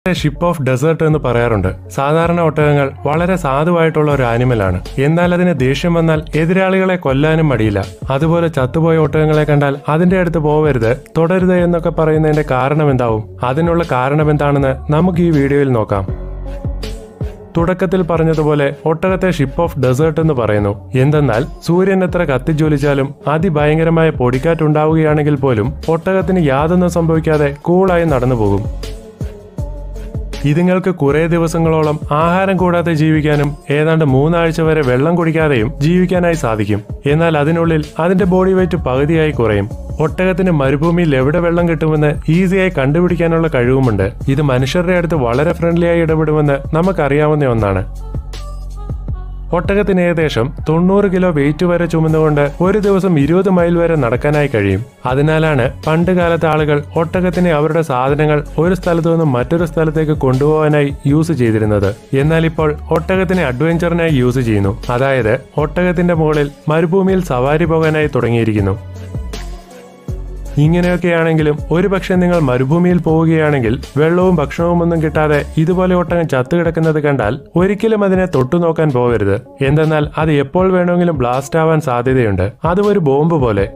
ship of desert എന്ന് പറയാറുണ്ട് സാധാരണ ഒട്ടകങ്ങൾ വളരെ സാധുവായിട്ടുള്ള ഒരു ആനിമലാണ് എന്നാൽ അതിന് ദേഷ്യം വന്നാൽ എതിരാളികളെ കൊല്ലാനും മടിയില്ല അതുപോലെ ചത്തുപോയ ഒട്ടകങ്ങളെ കണ്ടാൽ അതിന്റെ അടുത്ത് പോവരുത് തുടരുത് എന്നൊക്കെ പറയുന്നതിന്റെ കാരണം എന്താവും അതിനുള്ള കാരണം എന്താണെന്ന് നമുക്ക് ഈ വീഡിയോയിൽ നോക്കാം തുടക്കത്തിൽ പറഞ്ഞതുപോലെ ഒട്ടകത്തെ ഷിപ്പ് ഓഫ് ഡെസേർട്ട് എന്ന് പറയുന്നു എന്തെന്നാൽ സൂര്യൻ എത്ര കത്തിജ്വലിച്ചാലും അതിഭയങ്കരമായ പൊടിക്കാറ്റുണ്ടാവുകയാണെങ്കിൽ പോലും ഒട്ടകത്തിന് യാതൊന്നും സംഭവിക്കാതെ കൂളായി നടന്നു പോകും ഇതുങ്ങൾക്ക് കുറേ ദിവസങ്ങളോളം ആഹാരം കൂടാതെ ജീവിക്കാനും ഏതാണ്ട് മൂന്നാഴ്ച വരെ വെള്ളം കുടിക്കാതെയും ജീവിക്കാനായി സാധിക്കും എന്നാൽ അതിനുള്ളിൽ അതിന്റെ ബോഡി വെയിറ്റ് പകുതിയായി കുറയും ഒട്ടകത്തിന് മരുഭൂമിയിൽ എവിടെ വെള്ളം കിട്ടുമെന്ന് ഈസിയായി കണ്ടുപിടിക്കാനുള്ള കഴിവുമുണ്ട് ഇത് മനുഷ്യരുടെ അടുത്ത് വളരെ ഫ്രണ്ട്ലിയായി ഇടപെടുമെന്ന് നമുക്കറിയാവുന്ന ഒന്നാണ് ഒട്ടകത്തിന് ഏകദേശം തൊണ്ണൂറ് കിലോ വെയിറ്റ് വരെ ചുമന്നുകൊണ്ട് ഒരു ദിവസം ഇരുപത് മൈൽ വരെ നടക്കാനായി കഴിയും അതിനാലാണ് പണ്ട് കാലത്തെ ആളുകൾ ഒട്ടകത്തിനെ അവരുടെ സാധനങ്ങൾ ഒരു സ്ഥലത്തു നിന്നും മറ്റൊരു സ്ഥലത്തേക്ക് കൊണ്ടുപോകാനായി യൂസ് ചെയ്തിരുന്നത് എന്നാൽ ഇപ്പോൾ ഒട്ടകത്തിനെ അഡ്വഞ്ചറിനായി യൂസ് ചെയ്യുന്നു അതായത് ഒട്ടകത്തിന്റെ മുകളിൽ മരുഭൂമിയിൽ സവാരി പോകാനായി തുടങ്ങിയിരിക്കുന്നു ഇങ്ങനെയൊക്കെയാണെങ്കിലും ഒരുപക്ഷെ നിങ്ങൾ മരുഭൂമിയിൽ പോവുകയാണെങ്കിൽ വെള്ളവും ഭക്ഷണവും ഒന്നും കിട്ടാതെ ഇതുപോലെ ഒട്ടകം ചത്തുകിടക്കുന്നത് കണ്ടാൽ ഒരിക്കലും അതിനെ തൊട്ടു നോക്കാൻ പോകരുത് എന്തെന്നാൽ അത് എപ്പോൾ വേണമെങ്കിലും ബ്ലാസ്റ്റ് ആവാൻ സാധ്യതയുണ്ട് അതും ഒരു ബോംബ് പോലെ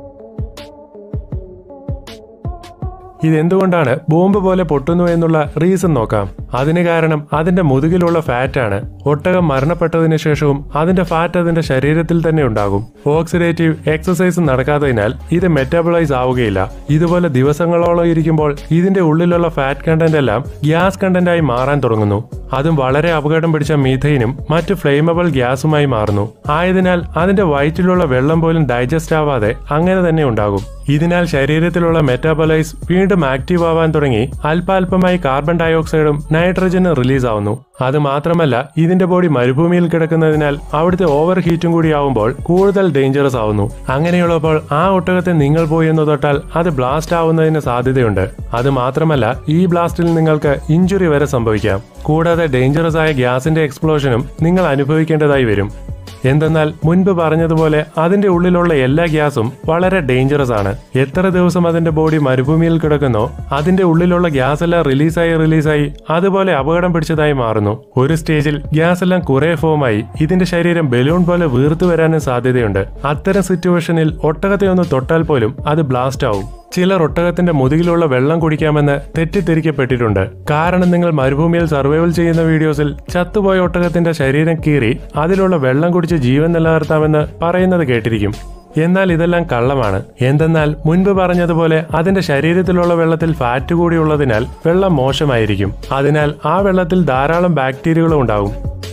ഇതെന്തുകൊണ്ടാണ് ബോംബ് പോലെ പൊട്ടുന്നു എന്നുള്ള റീസൺ നോക്കാം അതിന് കാരണം അതിന്റെ മുതുകിലുള്ള ഫാറ്റാണ് ഒട്ടകം മരണപ്പെട്ടതിന് ശേഷവും അതിന്റെ ഫാറ്റ് അതിന്റെ ശരീരത്തിൽ തന്നെ ഉണ്ടാകും ഓക്സിഡേറ്റീവ് എക്സസൈസ് നടക്കാത്തതിനാൽ ഇത് മെറ്റാബിളൈസ് ആവുകയില്ല ഇതുപോലെ ദിവസങ്ങളോളം ഇരിക്കുമ്പോൾ ഇതിന്റെ ഉള്ളിലുള്ള ഫാറ്റ് കണ്ടന്റ് എല്ലാം ഗ്യാസ് കണ്ടന്റായി മാറാൻ തുടങ്ങുന്നു അതും വളരെ അപകടം പിടിച്ച മീഥൈനും മറ്റ് ഫ്ലെയിമബിൾ ഗ്യാസുമായി മാറുന്നു ആയതിനാൽ അതിന്റെ വയറ്റിലുള്ള വെള്ളം പോലും ഡൈജസ്റ്റ് ആവാതെ അങ്ങനെ തന്നെ ഉണ്ടാകും ഇതിനാൽ ശരീരത്തിലുള്ള മെറ്റാബോലൈസ് വീണ്ടും ആക്റ്റീവ് ആവാൻ തുടങ്ങി അല്പാൽപമായി കാർബൺ ഡയോക്സൈഡും നൈട്രജനും റിലീസ് ആവുന്നു അത് മാത്രമല്ല ഇതിന്റെ ബോഡി മരുഭൂമിയിൽ കിടക്കുന്നതിനാൽ അവിടുത്തെ ഓവർ ഹീറ്റും കൂടി ആവുമ്പോൾ കൂടുതൽ ഡേഞ്ചറസ് ആവുന്നു അങ്ങനെയുള്ളപ്പോൾ ആ ഒട്ടകത്തെ നിങ്ങൾ പോയി എന്ന് തൊട്ടാൽ അത് ബ്ലാസ്റ്റ് ആവുന്നതിന് സാധ്യതയുണ്ട് അത് മാത്രമല്ല ഈ ബ്ലാസ്റ്റിൽ നിങ്ങൾക്ക് ഇഞ്ചുറി വരെ സംഭവിക്കാം കൂടാതെ ഡേഞ്ചറസ് ആയ ഗ്യാസിന്റെ എക്സ്പ്ലോഷനും നിങ്ങൾ അനുഭവിക്കേണ്ടതായി വരും എന്തെന്നാൽ മുൻപ് പറഞ്ഞതുപോലെ അതിന്റെ ഉള്ളിലുള്ള എല്ലാ ഗ്യാസും വളരെ ഡേഞ്ചറസ് ആണ് എത്ര ദിവസം അതിന്റെ ബോഡി മരുഭൂമിയിൽ കിടക്കുന്നോ അതിന്റെ ഉള്ളിലുള്ള ഗ്യാസ് എല്ലാം റിലീസായി റിലീസായി അതുപോലെ അപകടം പിടിച്ചതായി മാറുന്നു ഒരു സ്റ്റേജിൽ ഗ്യാസ് എല്ലാം കുറെ ഫോമായി ഇതിന്റെ ശരീരം ബലൂൺ പോലെ വീർത്തു വരാനും സാധ്യതയുണ്ട് അത്തരം സിറ്റുവേഷനിൽ ഒട്ടകത്തെ ഒന്ന് തൊട്ടാൽ പോലും അത് ബ്ലാസ്റ്റ് ആവും ചിലർ ഒട്ടകത്തിന്റെ മുതുകിലുള്ള വെള്ളം കുടിക്കാമെന്ന് തെറ്റിദ്ധരിക്കപ്പെട്ടിട്ടുണ്ട് കാരണം നിങ്ങൾ മരുഭൂമിയിൽ സർവൈവൽ ചെയ്യുന്ന വീഡിയോസിൽ ചത്തുപോയ ഒട്ടകത്തിന്റെ ശരീരം കീറി അതിലുള്ള വെള്ളം കുടിച്ച് ജീവൻ നിലനിർത്താമെന്ന് പറയുന്നത് കേട്ടിരിക്കും എന്നാൽ ഇതെല്ലാം കള്ളമാണ് എന്തെന്നാൽ മുൻപ് പറഞ്ഞതുപോലെ അതിന്റെ ശരീരത്തിലുള്ള വെള്ളത്തിൽ ഫാറ്റ് കൂടി ഉള്ളതിനാൽ വെള്ളം മോശമായിരിക്കും അതിനാൽ ആ വെള്ളത്തിൽ ധാരാളം ബാക്ടീരിയകളും ഉണ്ടാകും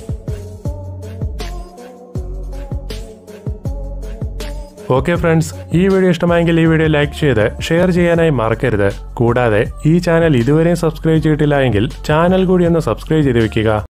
ഓക്കെ ഫ്രണ്ട്സ് ഈ വീഡിയോ ഇഷ്ടമായെങ്കിൽ ഈ വീഡിയോ ലൈക്ക് ചെയ്ത് ഷെയർ ചെയ്യാനായി മറക്കരുത് കൂടാതെ ഈ ചാനൽ ഇതുവരെയും സബ്സ്ക്രൈബ് ചെയ്തിട്ടില്ല എങ്കിൽ ചാനൽ കൂടി ഒന്ന് സബ്സ്ക്രൈബ് ചെയ്ത് വെക്കുക